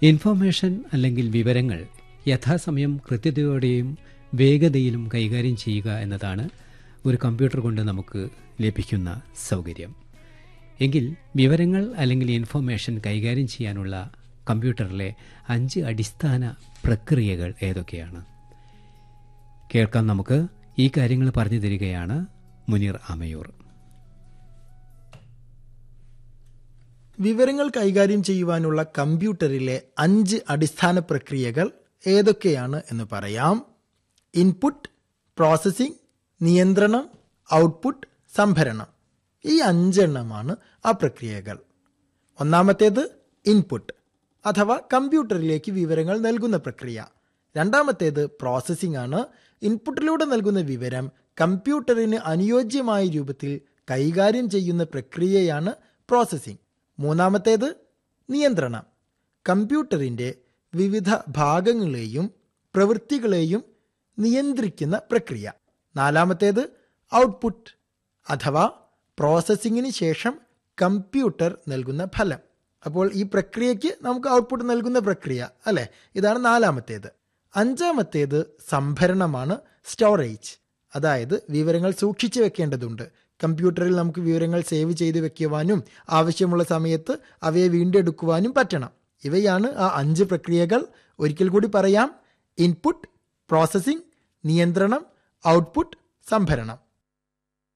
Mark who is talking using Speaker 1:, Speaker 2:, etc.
Speaker 1: information അല്ലെങ്കിൽ വിവരങ്ങൾ യഥാസമയം കൃത്യതയോടെയും വേഗതയിലും കൈകാര്യം ചെയ്യുക എന്നതാണ് ഒരു കമ്പ്യൂട്ടർ കൊണ്ട് നമുക്ക് ലഭിക്കുന്ന സൗകര്യം എങ്കിൽ വിവരങ്ങൾ അല്ലെങ്കിൽ ഇൻഫർമേഷൻ കൈകാര്യം ചെയ്യാനുള്ള കമ്പ്യൂട്ടറിലെ അഞ്ച് അടിസ്ഥാന പ്രക്രിയകൾ ഏതൊക്കെയാണ് കേൾക്കാം നമുക്ക് ഈ കാര്യങ്ങൾ പറഞ്ഞു തരികയാണ് മുനീർ ആമയൂർ
Speaker 2: വിവരങ്ങൾ കൈകാര്യം ചെയ്യുവാനുള്ള കമ്പ്യൂട്ടറിലെ അഞ്ച് അടിസ്ഥാന പ്രക്രിയകൾ ഏതൊക്കെയാണ് എന്ന് പറയാം ഇൻപുട്ട് പ്രോസസ്സിംഗ് നിയന്ത്രണം ഔട്ട്പുട്ട് സംഭരണം ഈ അഞ്ചെണ്ണമാണ് ആ പ്രക്രിയകൾ ഒന്നാമത്തേത് ഇൻപുട്ട് അഥവാ കമ്പ്യൂട്ടറിലേക്ക് വിവരങ്ങൾ നൽകുന്ന പ്രക്രിയ രണ്ടാമത്തേത് പ്രോസസ്സിംഗ് ആണ് ഇൻപുട്ടിലൂടെ നൽകുന്ന വിവരം കമ്പ്യൂട്ടറിന് അനുയോജ്യമായ രൂപത്തിൽ കൈകാര്യം ചെയ്യുന്ന പ്രക്രിയയാണ് പ്രോസസ്സിംഗ് മൂന്നാമത്തേത് നിയന്ത്രണം കമ്പ്യൂട്ടറിൻ്റെ വിവിധ ഭാഗങ്ങളെയും പ്രവൃത്തികളെയും നിയന്ത്രിക്കുന്ന പ്രക്രിയ നാലാമത്തേത് ഔട്ട്പുട്ട് അഥവാ പ്രോസസ്സിങ്ങിന് ശേഷം കമ്പ്യൂട്ടർ നൽകുന്ന ഫലം അപ്പോൾ ഈ പ്രക്രിയയ്ക്ക് നമുക്ക് ഔട്ട്പുട്ട് നൽകുന്ന പ്രക്രിയ അല്ലെ ഇതാണ് നാലാമത്തേത് അഞ്ചാമത്തേത് സംഭരണമാണ് സ്റ്റോറേജ് അതായത് വിവരങ്ങൾ സൂക്ഷിച്ചു വെക്കേണ്ടതുണ്ട് കമ്പ്യൂട്ടറിൽ നമുക്ക് വിവരങ്ങൾ സേവ് ചെയ്ത് വെക്കുവാനും ആവശ്യമുള്ള സമയത്ത് അവയെ വീണ്ടെടുക്കുവാനും പറ്റണം ഇവയാണ് ആ അഞ്ച് പ്രക്രിയകൾ ഒരിക്കൽ കൂടി പറയാം ഇൻപുട്ട് പ്രോസസ്സിംഗ് നിയന്ത്രണം ഔട്ട്പുട്ട് സംഭരണം